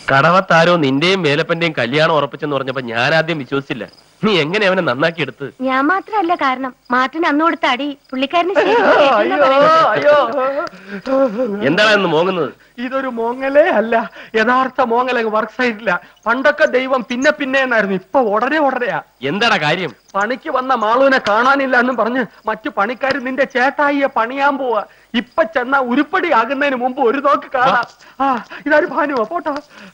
കടവത്താരോ നിന്റെയും വേലപ്പന്റെയും കല്യാണം ഉറപ്പിച്ചെന്ന് പറഞ്ഞപ്പോ ഞാൻ ആദ്യം വിശ്വസിച്ചില്ല നീ എങ്ങനെ അവനെ നന്നാക്കി എടുത്ത് ഞാൻ മാത്രമല്ല കാരണം മാർട്ടിന് അന്ന് കൊടുത്ത അടി പുള്ളിക്കാരന് ശരിക്കും ഏറ്റെന്നാ പറയുന്നത്. അയ്യോ എന്താണ് ഇന്ന് മോങ്ങുന്നത് ഇതൊരു മോങ്ങലേ അല്ല യഥാർത്ഥ മോങ്ങല വർക്ക് സൈറ്റില്ല പണ്ടൊക്കെ ദൈവം പിന്നെ പിന്നെ എന്നായിരുന്നു ഇപ്പൊ ഉടനെ ഉടനെയാ എന്താടാ കാര്യം പണിക്ക് വന്ന മാളുവിനെ കാണാനില്ല എന്നും പറഞ്ഞ് മറ്റു പണിക്കാർ നിന്റെ ചേട്ടായിയെ പണിയാൻ പോവാ ഇപ്പൊ ചെന്ന ഉരുപ്പടി ആകുന്നതിന് മുമ്പ് ഒരു നോക്ക് കാണാം ആ ഇതാരും ഭാനുവാ പോട്ടാ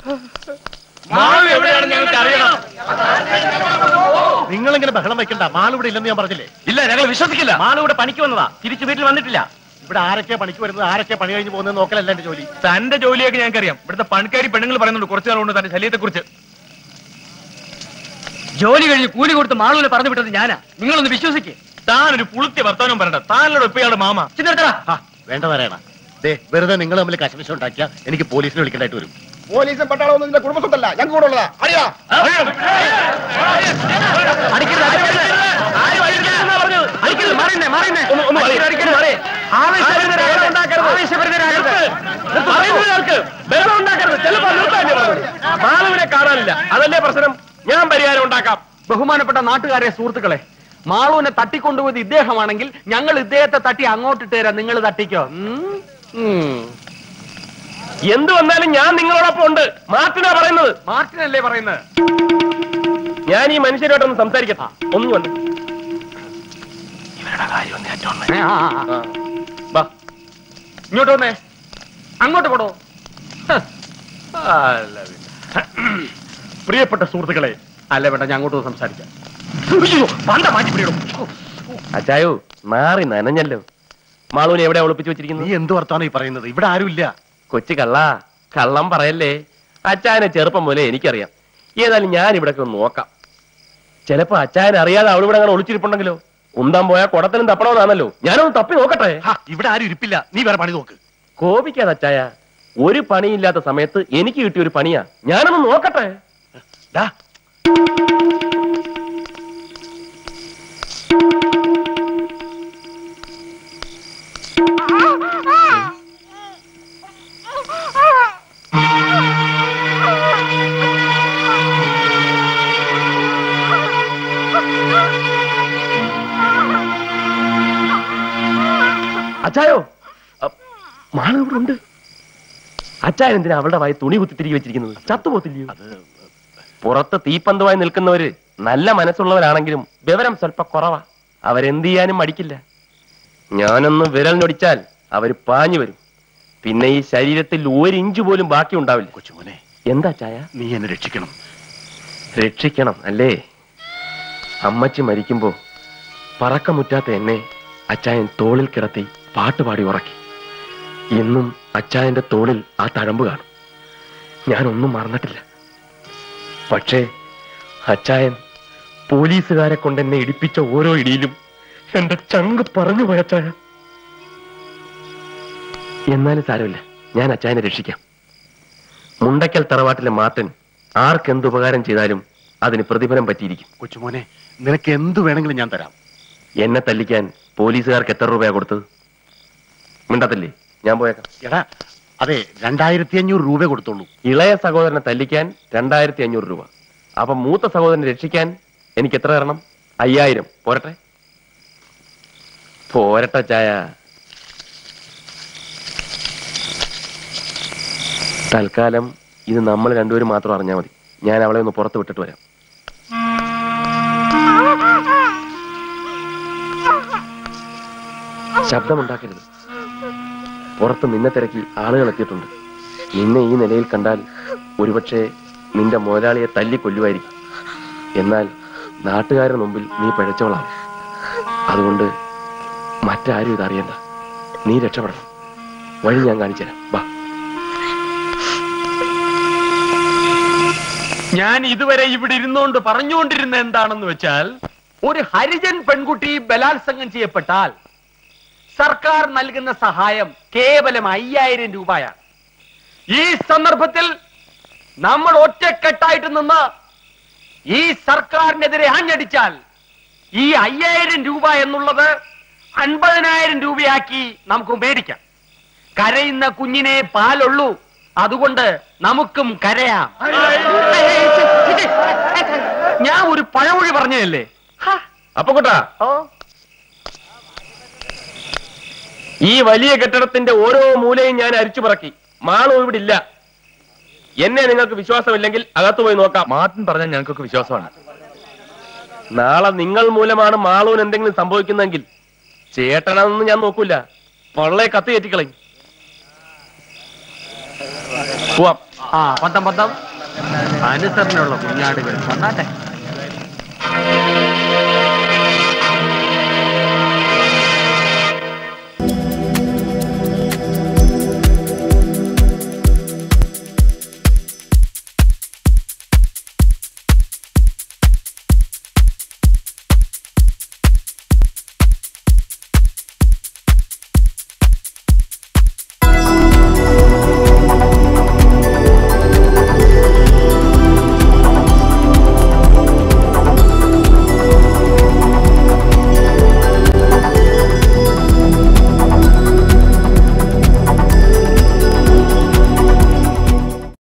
നിങ്ങൾ ഇങ്ങനെ ബഹളം വെക്കണ്ട മാൾ ഇവിടെ ഇല്ലെന്ന് ഞാൻ പറഞ്ഞില്ലേ ഇല്ല ഞങ്ങൾ വിശ്വസിക്കില്ല മാൾ ഇവിടെ പണിക്ക് വന്നതാ തിരിച്ചു വീട്ടിൽ വന്നിട്ടില്ല ഇവിടെ ആരൊക്കെ പണിക്ക് വരുന്നത് ആരൊക്കെ പണി കഴിഞ്ഞ് പോകുന്നത് നോക്കലല്ല എന്റെ ജോലി തന്റെ ജോലിയൊക്കെ ഞങ്ങൾക്കറിയാം ഇവിടുത്തെ പണിക്കാരി പെണ്ണുങ്ങൾ പറയുന്നുണ്ട് കുറച്ചു നാളുകൊണ്ട് തന്റെ ശല്യത്തെ കുറിച്ച് ജോലി കഴിഞ്ഞ് കൂലി കൊടുത്ത് മാളൂനെ പറഞ്ഞു വിട്ടത് ഞാനാ നിങ്ങളൊന്ന് വിശ്വസിക്കേ താനൊരു പുളുത്തി വർത്തമാനം പറയണ്ട താനോട് ഒപ്പയാളുടെ മാമ ആ, വേണ്ട പറയണ ദേ വെറുതെ നിങ്ങൾ തമ്മിൽ കശമിശം ഉണ്ടാക്കിയ എനിക്ക് പോലീസിനെ വിളിക്കേണ്ടതായിട്ട് വരും പോലീസും പട്ടാളമൊന്നും ഇതിന്റെ കുടുംബസ്വത്തല്ല ഞങ്ങൾക്ക് കൂടെ ഉള്ളതാ അറിയാ മാധവനെ കാണാനില്ല അതല്ലേ പ്രശ്നം ഞാൻ പരിഹാരം ഉണ്ടാക്കാം ബഹുമാനപ്പെട്ട നാട്ടുകാരെ സുഹൃത്തുക്കളെ മാളുവിനെ തട്ടിക്കൊണ്ടുപോയത് ഇദ്ദേഹമാണെങ്കിൽ ഞങ്ങൾ ഇദ്ദേഹത്തെ തട്ടി അങ്ങോട്ടിട്ട് തരാം നിങ്ങൾ തട്ടിക്കോ ഉം? ഉം. എന്ത് വന്നാലും ഞാൻ നിങ്ങളോടൊപ്പം ഉണ്ട് മാർട്ടിനാ പറയുന്നത് മാർട്ടിനല്ലേ പറയുന്നത് ഞാൻ ഈ മനുഷ്യരോട്ടൊന്ന് സംസാരിക്കട്ടെ ഒന്നും കൊണ്ട് ഏ, ആ, ആ, ആ. ഇങ്ങോട്ട് വന്നേ അങ്ങോട്ട് പോടോ ഹ. അല്ല പിന്നെ. പ്രിയപ്പെട്ട സുഹൃത്തുക്കളെ അല്ല വേണ്ട ഞാൻ അങ്ങോട്ട് സംസാരിക്കാം അയ്യോ, പണ്ട മാറ്റി പിടിയിടും അച്ചായോ മാറി നനഞ്ഞല്ലോ മാളൂനെ എവിടെ ഒളിപ്പിച്ചു നീ വെച്ചിരിക്കുന്നു എന്ത് വർത്താനം ഈ പറയുന്നത് ഇവിടെ ആരുമില്ല കൊച്ചു കള്ള കള്ളം പറയല്ലേ അച്ചായനെ ചെറുപ്പം പോലെ എനിക്കറിയാം ഏതായാലും ഞാൻ ഇവിടെ ഒന്ന് നോക്കാം ചിലപ്പോ അച്ചായനെ അറിയാതെ അവൾ ഇവിടെ അങ്ങനെ ഒളിച്ചിരിപ്പുണ്ടെങ്കിലോ കുന്താൻ പോയാൽ കുടത്തിലും തപ്പണമെന്നാണല്ലോ ഞാനൊന്ന് തപ്പി നോക്കട്ടെ ഹാ, ഇവിടെ ആരും ഇരിപ്പില്ല നീ വേറെ പണി നോക്ക് കോപിക്കാതെ അച്ചായ ഒരു പണിയില്ലാത്ത സമയത്ത് എനിക്ക് കിട്ടിയ ഒരു പണിയാ ഞാനൊന്ന് നോക്കട്ടെ ഡാ, അച്ചായോ മാള ഇവിടെ ഉണ്ട് അച്ചായൻ എന്തിനാ അവളുടെ വായി തുണി കുത്തി തിരികെ വെച്ചിരിക്കുന്നത് ചത്തുപോത്തില്ലയോ അത് പുറത്ത് തീപ്പന്തമായി നിൽക്കുന്നവര് നല്ല മനസ്സുള്ളവരാണെങ്കിലും വിവരം സ്വല്പ കുറവാ അവരെന്ത് ചെയ്യാനും മടിക്കില്ല ഞാനൊന്ന് വിരൽ ഞൊടിച്ചാൽ അവര് പാഞ്ഞു വരും പിന്നെ ഈ ശരീരത്തിൽ ഒരു ഇഞ്ച് പോലും ബാക്കി ഉണ്ടാവില്ല കൊച്ചുമോനെ എന്താ ചായ നീ എന്നെ രക്ഷിക്കണം രക്ഷിക്കണം അല്ലേ അമ്മച്ചി മരിക്കുമ്പോ പറക്കമുറ്റാത്ത എന്നെ അച്ചായൻ തോളിൽ കിടത്തി പാട്ടുപാടി ഉറക്കി ഇന്നും അച്ചായന്റെ തോളിൽ ആ തഴമ്പ് കാണും ഞാനൊന്നും മറന്നിട്ടില്ല പക്ഷേ അച്ചായൻ പോലീസുകാരെ കൊണ്ട് എന്നെ ഇടിപ്പിച്ച ഓരോ ഇടിയിലും എന്റെ ചങ്ക് പറഞ്ഞു പോയ അച്ചായ എന്നാലും സാരമില്ല ഞാൻ അച്ചായനെ രക്ഷിക്കാം മുണ്ടക്കൽ തറവാട്ടിലെ മാത്തൻ ആർക്കെന്ത് ഉപകാരം ചെയ്താലും അതിന് പ്രതിഫലം പറ്റിയിരിക്കും കൊച്ചുമോനെ നിനക്ക് എന്ത് വേണമെങ്കിലും ഞാൻ തരാം എന്നെ തല്ലിക്കാൻ പോലീസുകാർക്ക് എത്ര രൂപയാ കൊടുത്തത് മിണ്ടത്തില്ലേ ഞാൻ പോയേക്കാം എടാ അതെ രണ്ടായിരത്തി അഞ്ഞൂറ് രൂപ കൊടുത്തോളൂ ഇളയ സഹോദരനെ തല്ലിക്കാൻ രണ്ടായിരത്തി അഞ്ഞൂറ് രൂപ അപ്പൊ മൂത്ത സഹോദരനെ രക്ഷിക്കാൻ എനിക്ക് എത്ര തരണം അയ്യായിരം പോരട്ടെ പോരട്ടെ ചായ തൽക്കാലം ഇത് നമ്മൾ രണ്ടുപേരും മാത്രം അറിഞ്ഞാൽ മതി ഞാൻ അവളെ ഒന്ന് പുറത്ത് വിട്ടിട്ട് വരാം ശബ്ദമുണ്ടാക്കരുത് പുറത്ത് നിന്നെ തിരക്കി ആളുകൾ എത്തിയിട്ടുണ്ട് നിന്നെ ഈ നിലയിൽ കണ്ടാൽ ഒരുപക്ഷെ നിന്റെ മുതലാളിയെ തല്ലി കൊല്ലുമായിരിക്കും എന്നാൽ നാട്ടുകാരുടെ മുമ്പിൽ നീ പിഴച്ചവളാണ് അതുകൊണ്ട് മറ്റാരും ഇതറിയണ്ട നീ രക്ഷപ്പെടണം വഴി ഞാൻ കാണിച്ചു തരാം വാ ഞാൻ ഇതുവരെ ഇവിടെ ഇരുന്നുകൊണ്ട് പറഞ്ഞുകൊണ്ടിരുന്ന എന്താണെന്ന് വെച്ചാൽ ഒരു ഹരിജൻ പെൺകുട്ടി ബലാത്സംഗം ചെയ്യപ്പെട്ടാൽ സർക്കാർ നൽകുന്ന സഹായം കേവലം അയ്യായിരം രൂപയാണ് ഈ സന്ദർഭത്തിൽ നമ്മൾ ഒറ്റക്കെട്ടായിട്ട് നിന്ന് ഈ സർക്കാരിനെതിരെ ആഞ്ഞടിച്ചാൽ ഈ അയ്യായിരം രൂപ എന്നുള്ളത് അൻപതിനായിരം രൂപയാക്കി നമുക്ക് മേടിക്കാം കരയുന്ന കുഞ്ഞിനെ പാലുള്ളൂ അതുകൊണ്ട് നമുക്കും കരയാം ഞാൻ ഒരു പഴമൊഴി പറഞ്ഞതല്ലേ അപ്പൊ കൂട്ടാ ഈ വലിയ കെട്ടിടത്തിന്റെ ഓരോ മൂലയും ഞാൻ അരിച്ചു പറക്കി മാളു ഇവിടെ ഇല്ല എന്നെ നിങ്ങൾക്ക് വിശ്വാസമില്ലെങ്കിൽ അകത്തു പോയി നോക്കാം മാർട്ടിൻ പറഞ്ഞാൽ ഞങ്ങൾക്കൊക്കെ വിശ്വാസമാണ് നാളെ നിങ്ങൾ മൂലമാണ് മാളൂന് എന്തെങ്കിലും സംഭവിക്കുന്നെങ്കിൽ ചേട്ടനാണെന്ന് ഞാൻ നോക്കൂല പൊള്ളയെ കത്തി കയറ്റിക്കളയും പോവാം ആ പന്തം പന്തം അനുസരണയുള്ള കുഞ്ഞാടുകൾ വന്നാട്ടെ